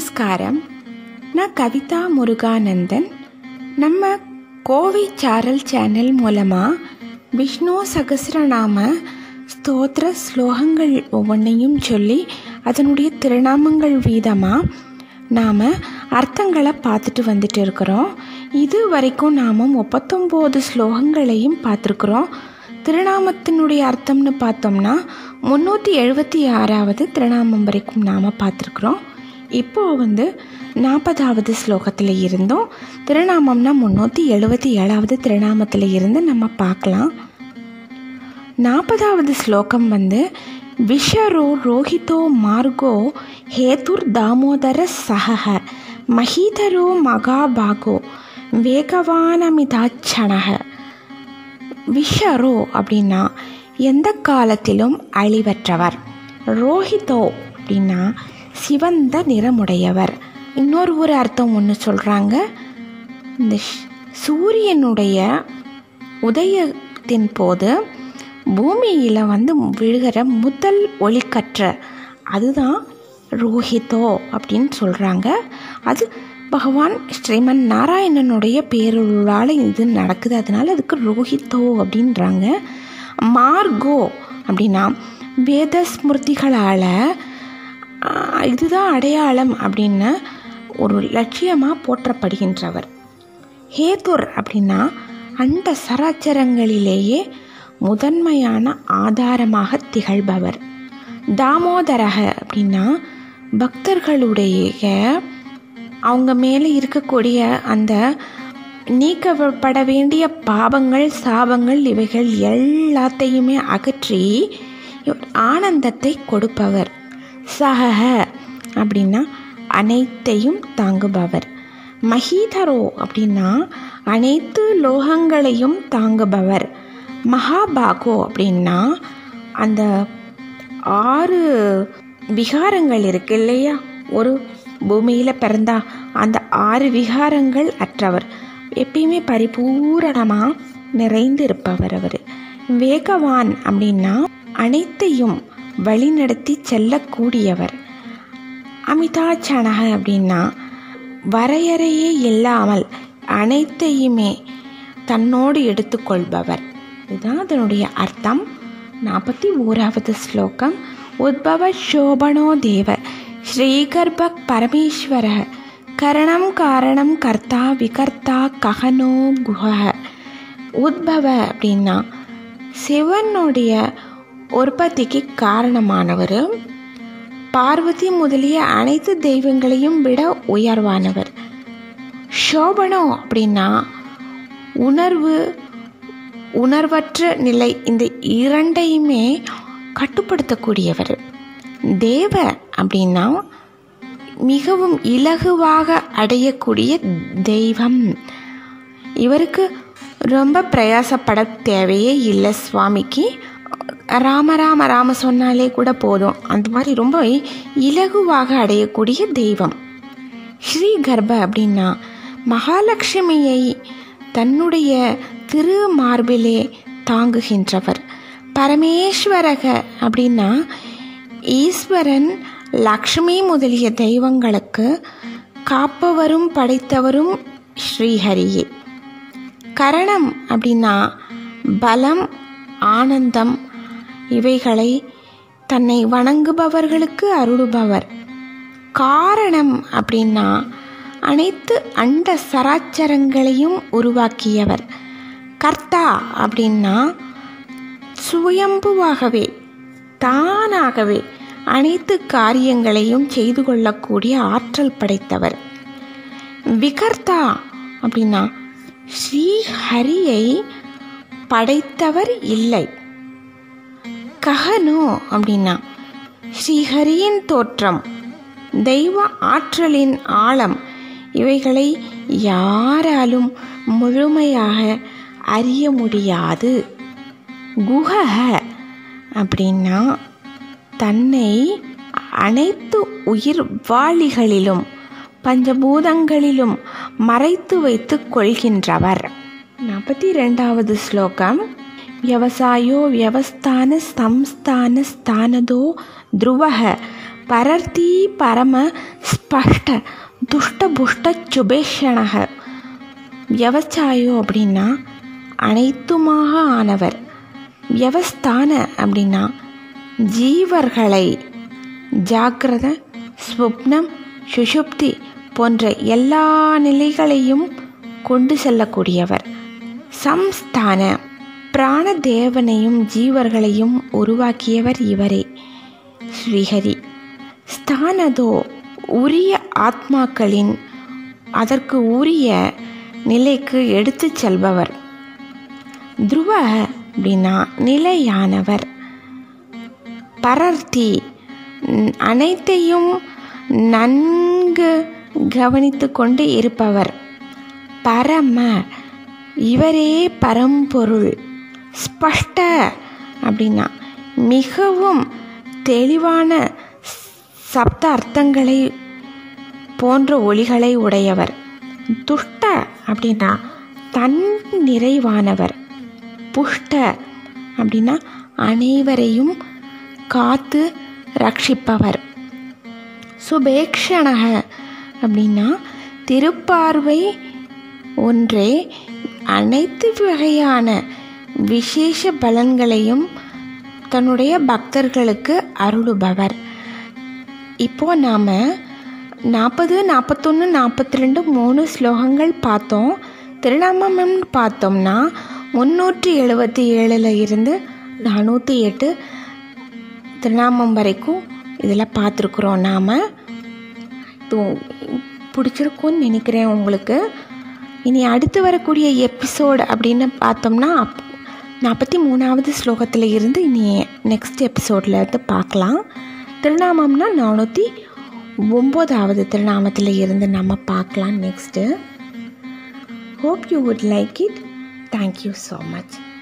நமஸ்காரம் நான் கவிதா முருகானந்தன் நம்ம கோவை சாரல் சேனல் மூலமாக விஷ்ணு சகசிரநாம ஸ்தோத்திர ஸ்லோகங்கள் ஒவ்வொன்றையும் சொல்லி அதனுடைய திருநாமங்கள் வீதமாக நாம் அர்த்தங்களை பார்த்துட்டு வந்துட்டு இருக்கிறோம் இது வரைக்கும் நாம் முப்பத்தொம்போது ஸ்லோகங்களையும் பார்த்துருக்குறோம் திருநாமத்தினுடைய அர்த்தம்னு பார்த்தோம்னா முந்நூற்றி எழுபத்தி ஆறாவது திருநாமம் வரைக்கும் நாம் பார்த்துருக்குறோம் இப்போது வந்து நாற்பதாவது ஸ்லோகத்தில் இருந்தோம் திருநாமம்னா முந்நூற்றி எழுபத்தி ஏழாவது திருநாமத்தில் இருந்து நம்ம பார்க்கலாம் நாற்பதாவது ஸ்லோகம் வந்து விஷரோ ரோஹிதோ மார்கோ ஹேதுர் தாமோதர சகஹ மஹீதரோ மகாபாகோ வேகவானமிதாச்சனக விஷரோ அப்படின்னா எந்த காலத்திலும் அழிவற்றவர் ரோஹிதோ அப்படின்னா சிவந்த நிறமுடையவர் இன்னொரு ஒரு அர்த்தம் ஒன்று சொல்கிறாங்க இந்த ஷ்- சூரியனுடைய உதயத்தின் போது பூமியில் வந்து விழுகிற முதல் ஒளிக்கற்ற அதுதான் ரோஹிதோ அப்படின்னு சொல்கிறாங்க அது பகவான் ஸ்ரீமன் நாராயணனுடைய பேரொருளால் இது நடக்குது அதனால அதுக்கு ரோஹிதோ அப்படின்றாங்க மார்கோ அப்படின்னா வேத ஸ்மிருதிகளால் இதுதான் அடையாளம் அப்படின்னு ஒரு லட்சியமாக போற்றப்படுகின்றவர் ஹேதுர் அப்படின்னா அண்ட சராச்சரங்களிலேயே முதன்மையான ஆதாரமாக திகழ்பவர் தாமோதரக அப்படின்னா பக்தர்களுடைய அவங்க மேலே இருக்கக்கூடிய அந்த நீக்கப்பட வேண்டிய பாவங்கள் சாபங்கள் இவைகள் எல்லாத்தையுமே அகற்றி ஆனந்தத்தை கொடுப்பவர் சஹ அப்படின்னா அனைத்தையும் தாங்குபவர் மஹீதரோ அப்படின்னா அனைத்து லோகங்களையும் தாங்குபவர் மகாபாகோ அப்படின்னா அந்த ஆறு விகாரங்கள் இருக்கு இல்லையா ஒரு பூமியில் பிறந்தா அந்த ஆறு விகாரங்கள் அற்றவர் எப்பயுமே பரிபூரணமாக நிறைந்து இருப்பவர் அவர் வேகவான் அப்படின்னா அனைத்தையும் வழிநடத்தி செல்லக்கூடியவர் அமிதாச்சனக அப்படின்னா வரையறையே இல்லாமல் அனைத்தையுமே தன்னோடு எடுத்துக்கொள்பவர் இதுதான் அதனுடைய அர்த்தம் நாற்பத்தி ஓராவது ஸ்லோகம் உத்பவ சோபனோ தேவ ஸ்ரீகர்ப பரமேஸ்வர கரணம் காரணம் கர்த்தா விகர்த்தா ககனோ குஹ உத்பவ அப்படின்னா சிவனுடைய உற்பத்திக்கு காரணமானவர் பார்வதி முதலிய அனைத்து தெய்வங்களையும் விட உயர்வானவர் சோபனம் அப்படின்னா உணர்வு உணர்வற்ற நிலை இந்த இரண்டையுமே கட்டுப்படுத்தக்கூடியவர் தேவ அப்படின்னா மிகவும் இலகுவாக அடையக்கூடிய தெய்வம் இவருக்கு ரொம்ப பிரயாசப்பட தேவையே இல்லை சுவாமிக்கு ராம ராம ராம சொன்னாலே கூட போதும் அந்த மாதிரி ரொம்ப இலகுவாக அடையக்கூடிய தெய்வம் ஸ்ரீ கர்ப்ப அப்படின்னா மகாலட்சுமியை தன்னுடைய திரு மார்பிலே தாங்குகின்றவர் பரமேஸ்வரக அப்படின்னா ஈஸ்வரன் லக்ஷ்மி முதலிய தெய்வங்களுக்கு காப்பவரும் படைத்தவரும் ஸ்ரீஹரியே கரணம் அப்படின்னா பலம் ஆனந்தம் இவைகளை தன்னை வணங்குபவர்களுக்கு அருளுபவர் காரணம் அப்படின்னா அனைத்து அண்ட சராச்சரங்களையும் உருவாக்கியவர் கர்த்தா அப்படின்னா சுயம்புவாகவே தானாகவே அனைத்து காரியங்களையும் செய்து கொள்ளக்கூடிய ஆற்றல் படைத்தவர் விகர்த்தா அப்படின்னா ஸ்ரீஹரியை படைத்தவர் இல்லை கஹனோ அப்படின்னா ஸ்ரீஹரியின் தோற்றம் தெய்வ ஆற்றலின் ஆழம் இவைகளை யாராலும் முழுமையாக அறிய முடியாது குஹ அப்படின்னா தன்னை அனைத்து உயிர் வாளிகளிலும் பஞ்சபூதங்களிலும் மறைத்து வைத்து கொள்கின்றவர் நாற்பத்தி ரெண்டாவது ஸ்லோகம் வியவசாயோ வியவஸ்தான சம்ஸ்தான ஸ்தானதோ த்ருவக பரர்த்தி பரம ஸ்பஷ்ட துஷ்ட புஷ்ட சுபேஷணக வியவசாயோ அப்படின்னா அனைத்துமாக ஆனவர் வியவஸ்தான அப்படின்னா ஜீவர்களை ஜாக்கிரத ஸ்வப்னம் சுஷுப்தி போன்ற எல்லா நிலைகளையும் கொண்டு செல்லக்கூடியவர் சம்ஸ்தான பிராணதேவனையும் ஜீவர்களையும் உருவாக்கியவர் இவரே ஸ்ரீஹரி ஸ்தானதோ உரிய ஆத்மாக்களின் அதற்கு உரிய நிலைக்கு எடுத்து செல்பவர் துருவ அப்படின்னா நிலையானவர் பரர்த்தி அனைத்தையும் நன்கு கவனித்து கொண்டு இருப்பவர் பரம இவரே பரம்பொருள் ஸ்பஷ்ட அப்படின்னா மிகவும் தெளிவான சப்த அர்த்தங்களை போன்ற ஒளிகளை உடையவர் துஷ்ட அப்படின்னா தன் நிறைவானவர் புஷ்ட அப்படின்னா அனைவரையும் காத்து ரட்சிப்பவர் சுபேக்ஷணக அப்படின்னா திருப்பார்வை ஒன்றே அனைத்து வகையான விசேஷ பலன்களையும் தன்னுடைய பக்தர்களுக்கு அருளுபவர் இப்போ நாம் நாற்பது நாற்பத்தொன்று நாற்பத்தி ரெண்டு மூணு ஸ்லோகங்கள் பார்த்தோம் திருநாமம் பார்த்தோம்னா முந்நூற்றி எழுபத்தி ஏழில் இருந்து நானூற்றி எட்டு திருநாமம் வரைக்கும் இதில் பார்த்துருக்குறோம் நாம் இது பிடிச்சிருக்கும்னு நினைக்கிறேன் உங்களுக்கு இனி அடுத்து வரக்கூடிய எபிசோடு அப்படின்னு பார்த்தோம்னா அப் நாற்பத்தி மூணாவது ஸ்லோகத்தில் இருந்து இனி நெக்ஸ்ட் எபிசோடில் இருந்து பார்க்கலாம் திருநாமம்னா நானூற்றி ஒம்போதாவது திருநாமத்தில் இருந்து நம்ம பார்க்கலாம் next hope you would like it thank you so much